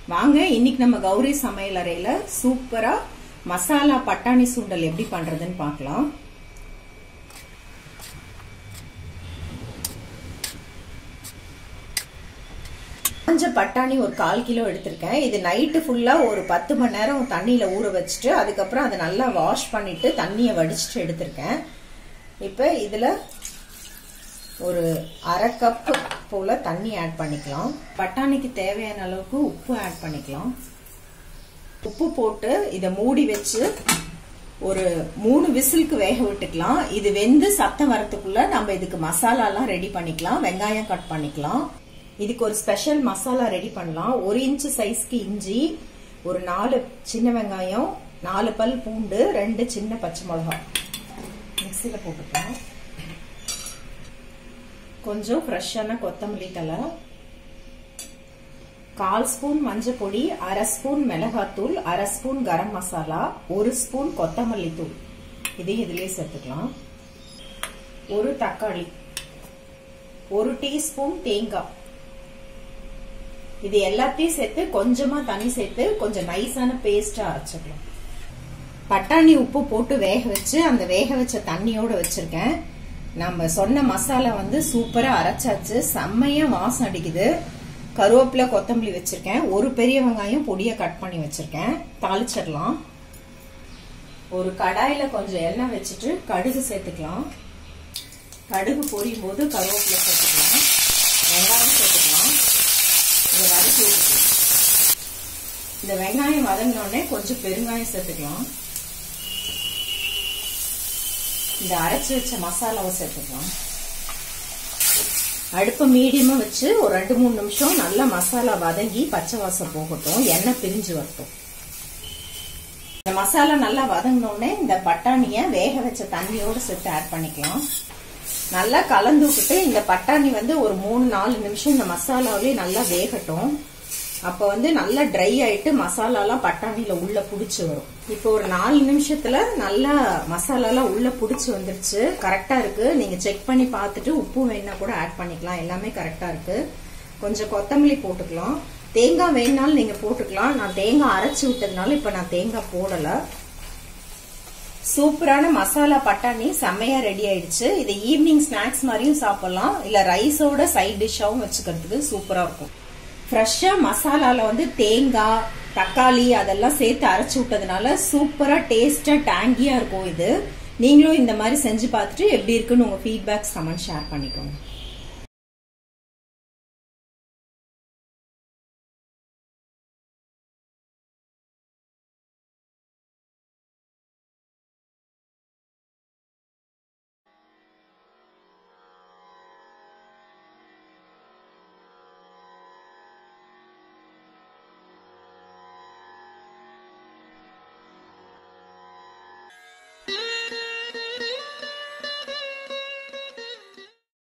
வாங்க இன்னைக்கு நம்ம கௌரி சமையல் அறையில சூப்பரா மசாலா பட்டாணி சுண்டல் எப்படி பண்றதுன்னு பார்க்கலாம் காஞ்ச பட்டாணி ஒரு கால் கிலோ எடுத்திருக்கேன் இது நைட்டு ஃபுல்லா ஒரு பத்து மணி நேரம் தண்ணியில ஊற வச்சுட்டு அதுக்கப்புறம் அதை நல்லா வாஷ் பண்ணிட்டு தண்ணியை வடிச்சிட்டு எடுத்திருக்கேன் இப்போ இதுல ஒரு அரை கப்பு போல தண்ணி ஆட் பண்ணிக்கலாம் பட்டாணிக்கு தேவையான அளவுக்கு உப்பு ஆட் பண்ணிக்கலாம் உப்பு போட்டு இதை மூடி வச்சு ஒரு மூணு விசிலுக்கு வேக விட்டுக்கலாம் இது வெந்து சத்தம் வரத்துக்குள்ள நம்ம இதுக்கு மசாலாலாம் ரெடி பண்ணிக்கலாம் வெங்காயம் கட் பண்ணிக்கலாம் இதுக்கு ஒரு ஸ்பெஷல் மசாலா ரெடி பண்ணலாம் ஒரு இன்ச் சைஸ்க்கு இஞ்சி ஒரு நாலு சின்ன வெங்காயம் நாலு பல் பூண்டு ரெண்டு சின்ன பச்சை மிளகாய் மிக்சியில் போட்டுக்கலாம் கொஞ்சம் ஃப்ரெஷ்ஷான கொத்தமல்லி தலை கால் ஸ்பூன் மஞ்சள் பொடி அரை ஸ்பூன் மிளகாத்தூள் அரை ஸ்பூன் கரம் மசாலா ஒரு ஸ்பூன் கொத்தமல்லி தூள் இதையும் இதுலயே சேர்த்துக்கலாம் ஒரு தக்காளி ஒரு டீஸ்பூன் தேங்காய் இது எல்லாத்தையும் சேர்த்து கொஞ்சமா தண்ணி சேர்த்து கொஞ்சம் நைஸான பேஸ்டா அரைச்சிக்கலாம் பட்டாணி உப்பு போட்டு வேக வச்சு அந்த வேக வச்ச தண்ணியோட வச்சிருக்கேன் நம்ம சொன்ன மசாலா வந்து சூப்பரா அரைச்சாச்சு செம்மையா வாசம் அடிக்குது கருவேப்பிலை கொத்தமல்லி வச்சிருக்கேன் ஒரு பெரிய வெங்காயம் பொடியை கட் பண்ணி வச்சிருக்கேன் தாளிச்சிடலாம் ஒரு கடாயில கொஞ்சம் எண்ணெய் வச்சுட்டு கடுகு சேர்த்துக்கலாம் கடுகு பொரியும் போது கருவேப்பிலை சேர்த்துக்கலாம் வெங்காயம் சேர்த்துக்கலாம் இதை வதக்கி விட்டுக்கலாம் இந்த வெங்காயம் வதங்கினோடனே கொஞ்சம் பெருங்காயம் சேர்த்துக்கலாம் இந்த அரைச்சி வச்ச மசாலாவை சேர்த்துக்கலாம் அடுப்பை மீடியமா வச்சு ஒரு ரெண்டு மூணு நிமிஷம் நல்லா மசாலா வதங்கி பச்சை வாசம் போகட்டும் எண்ணெய் பிரிஞ்சு வரட்டும் இந்த மசாலா நல்லா வதங்கினோடனே இந்த பட்டாணிய வேக வச்ச தண்ணியோட சேர்த்து ஆட் பண்ணிக்கலாம் நல்லா கலந்து விட்டுட்டு இந்த பட்டாணி வந்து ஒரு மூணு நாலு நிமிஷம் இந்த மசாலாவிலே நல்லா வேகட்டும் அப்ப வந்து நல்லா ட்ரை ஆயிட்டு மசாலாலாம் பட்டாணியில உள்ள புடிச்சு வரும் இப்போ ஒரு நாலு நிமிஷத்துல நல்லா மசாலாலாம் உள்ள புடிச்சு வந்துருச்சு கரெக்டா இருக்கு நீங்க செக் பண்ணி பார்த்துட்டு உப்பு வேணா கூட ஆட் பண்ணிக்கலாம் எல்லாமே கரெக்டா இருக்கு கொஞ்சம் கொத்தமல்லி போட்டுக்கலாம் தேங்காய் வேணாலும் நீங்க போட்டுக்கலாம் நான் தேங்காய் அரைச்சு விட்டதுனால இப்ப நான் தேங்காய் போடல சூப்பரான மசாலா பட்டாணி செம்மையா ரெடி ஆயிடுச்சு இது ஈவினிங் ஸ்நாக்ஸ் மாதிரியும் சாப்பிடலாம் இல்ல ரைஸோட சைட் டிஷ்ஷாவும் வச்சுக்கிறதுக்கு சூப்பரா இருக்கும் ஃப்ரெஷ்ஷா மசாலால வந்து தேங்காய் தக்காளி அதெல்லாம் சேர்த்து அரைச்சு விட்டதுனால சூப்பரா டேஸ்டா டேங்கியா இருக்கும் இது நீங்களும் இந்த மாதிரி செஞ்சு பார்த்துட்டு எப்படி இருக்குன்னு உங்க ஃபீட்பேக்ஸ் கமெண்ட் ஷேர் பண்ணிக்கோங்க